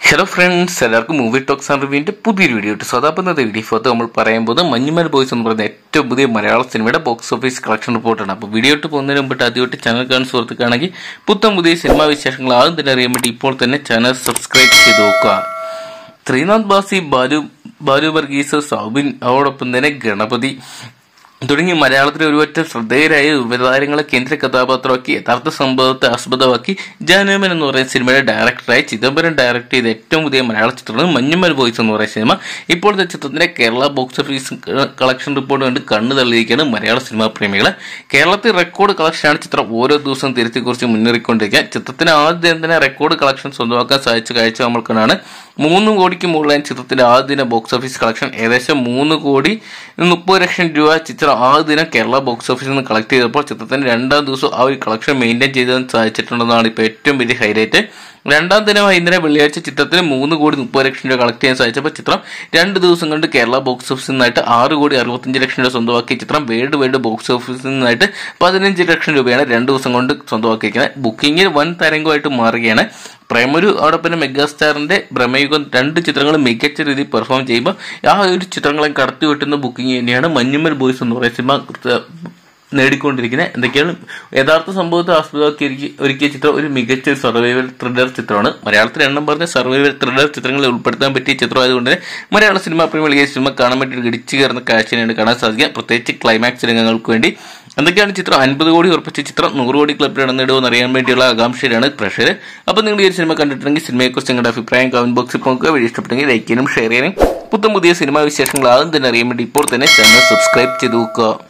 hello friends എല്ലാവർക്കും movie talks and റിവ്യൂവിന്റെ പുതിയൊരു വീഡിയോ ഇട്ട് സ്വതാപന്നത്തെ വീഡിയോ ഫോട്ടോ നമ്മൾ പറയാൻ പോകുന്നത് മഞ്ഞുമൽ ബോയ്സ് എന്ന് പറയുന്ന ഏറ്റവും പുതിയ മലയാള സിനിമയുടെ ബോക്സ് ഓഫീസ് കളക്ഷൻ റിപ്പോർട്ടാണ് അപ്പോൾ വീഡിയോ ഇട്ട് പോകുന്നതിന് മുമ്പിട്ട് ആദ്യമായിട്ട് ചാനൽ കാണുന്ന സുഹൃത്തുക്കാണെങ്കിൽ പുത്തൻ പുതിയ സിനിമാ വിശേഷങ്ങൾ ആദ്യം തന്നെ അറിയാൻ വേണ്ടി ഇപ്പോൾ തന്നെ ചാനൽ സബ്സ്ക്രൈബ് ചെയ്ത് നോക്കുക ശ്രീനാഥ് ബാസി ബാലു ബാലു വർഗീസ് സൗബിൻ അതോടൊപ്പം തന്നെ ഗണപതി തുടങ്ങി മലയാളത്തിലെ ഒരുപറ്റം ശ്രദ്ധേയരായ യുവതാരങ്ങളെ കേന്ദ്ര കഥാപാത്രമാക്കി യഥാർത്ഥ സംഭവത്തെ ആസ്പദമാക്കി ജാനുമൻ എന്ന് പറയുന്ന സിനിമയുടെ ഡയറക്ടറായി ചിദംബരം ഡയറക്ട് ചെയ്ത ഏറ്റവും പുതിയ മലയാള ചിത്രമാണ് മഞ്ഞുമൽ ബോയ്സ് എന്ന് പറയുന്ന സിനിമ ഇപ്പോഴത്തെ ചിത്രത്തിന്റെ Kerala box office collection report കണ്ട് കണ്ണു തള്ളിയിരിക്കുകയാണ് മലയാള സിനിമാ പ്രേമികളെ കേരളത്തിൽ റെക്കോർഡ് കളക്ഷനാണ് ചിത്രം ഓരോ ദിവസവും തിരുത്തി കുറിച്ച് മുന്നേറിക്കൊണ്ടിരിക്കുക ചിത്രത്തിന് ആദ്യം തന്നെ റെക്കോർഡ് കളക്ഷൻ സ്വന്തമാക്കാൻ സാധിച്ച കാഴ്ച നമ്മൾ കാണാണ് മൂന്ന് കോടിക്ക് മുകളിലാണ് ചിത്രത്തിന്റെ ആദ്യ ദിന ബോക്സ് ഓഫീസ് കളക്ഷൻ ഏകദേശം മൂന്ന് കോടി മുപ്പത് ലക്ഷം രൂപ ചിത്രം ആദ്യ ദിനം കേരള ബോക്സ് ഓഫീസിൽ നിന്ന് കളക്ട് ചെയ്തപ്പോൾ ചിത്രത്തിന് രണ്ടാം ദിവസം ആ ഒരു കളക്ഷൻ മെയിൻറ്റെയിൻ ചെയ്താൻ സാധിച്ചിട്ടുണ്ടെന്നാണ് ഇപ്പോൾ ഏറ്റവും വലിയ ഹൈലൈറ്റ് രണ്ടാം ദിനമായി ഇന്നലെ വെള്ളിയാഴ്ച ചിത്രത്തിന് മൂന്ന് കോടി മുപ്പത് ലക്ഷം രൂപ കളക്ട് ചെയ്യാൻ സാധിച്ചപ്പോൾ ചിത്രം രണ്ട് ദിവസം കൊണ്ട് കേരള ബോക്സ് ഓഫീസിൽ നിന്നായിട്ട് ആറ് കോടി അറുപത്തഞ്ച് ലക്ഷം രൂപ സ്വന്തമാക്കിയ ചിത്രം വേൾഡ് വൈഡ് ബോക്സ് ഓഫീസിൽ നിന്നായിട്ട് പതിനഞ്ച് ലക്ഷം രൂപയാണ് രണ്ട് ദിവസം കൊണ്ട് സ്വന്തമാക്കിയിരിക്കുന്നത് ബുക്കിങ്ങിൽ വൻ തരംഗമായിട്ട് മാറുകയാണ് പ്രേമരു അതോടൊപ്പം മെഗാസ്റ്റാറിന്റെ ബ്രഹ്മയുഗം രണ്ട് ചിത്രങ്ങളും മികച്ച രീതിയിൽ പെർഫോം ചെയ്യുമ്പോൾ ആ ഒരു ചിത്രങ്ങളെ കടത്തി വെട്ടുന്ന ബുക്കിംഗ് തന്നെയാണ് മഞ്ഞുമൽ ബോയ്സ് എന്ന് പറയുന്ന സിനിമ നേടിക്കൊണ്ടിരിക്കുന്നത് എന്തൊക്കെയാണ് യഥാർത്ഥ സംഭവത്തെ ആസ്പദമാക്കി ഒരുക്കി- ഒരുക്കിയ ചിത്രം ഒരു മികച്ച ഒരു സർവൈവൽ ത്രില്ലർ ചിത്രമാണ് മലയാളത്തിൽ എണ്ണം പറഞ്ഞ സർവൈവൽ ത്രില്ലർ ചിത്രങ്ങളിൽ ഉൾപ്പെടുത്താൻ പറ്റിയ ചിത്രം ആയതുകൊണ്ട് തന്നെ മലയാള സിനിമ പ്രേമികൾ ഈ സിനിമ കാണാൻ വേണ്ടി ഇടിച്ചു കയറുന്ന കാഴ്ചയാണ് കാണാൻ സാധിക്കുക പ്രത്യേകിച്ച് ക്ലൈമാക്സ് രംഗങ്ങൾക്ക് വേണ്ടി എന്തൊക്കെയാണ് ചിത്രം അൻപത് കോടി ഉറപ്പിച്ച ചിത്രം നൂറ് കോടി ക്ലബിൽ ഇടന്നിടുമെന്ന് അറിയാൻ വേണ്ടിയുള്ള ആകാംക്ഷയിലാണ് പ്രഷർ അപ്പോൾ നിങ്ങൾ ഈ ഒരു സിനിമ കണ്ടിട്ടുണ്ടെങ്കിൽ സിനിമയെക്കുറിച്ച് നിങ്ങളുടെ അഭിപ്രായം കമന്റ് ബോക്സിൽ നോക്കുക വീഡിയോ ഇഷ്ടപ്പെട്ടെങ്കിൽ ലൈക്ക് ചെയ്യാനും ഷെയർ ചെയ്യാനും പുത്തൻ പുതിയ സിനിമാ വിശേഷങ്ങൾ ആദ്യം തന്നെ അറിയാൻ വേണ്ടി ഇപ്പോൾ തന്നെ ചാനൽ സബ്സ്ക്രൈബ് ചെയ്ത് നോക്കുക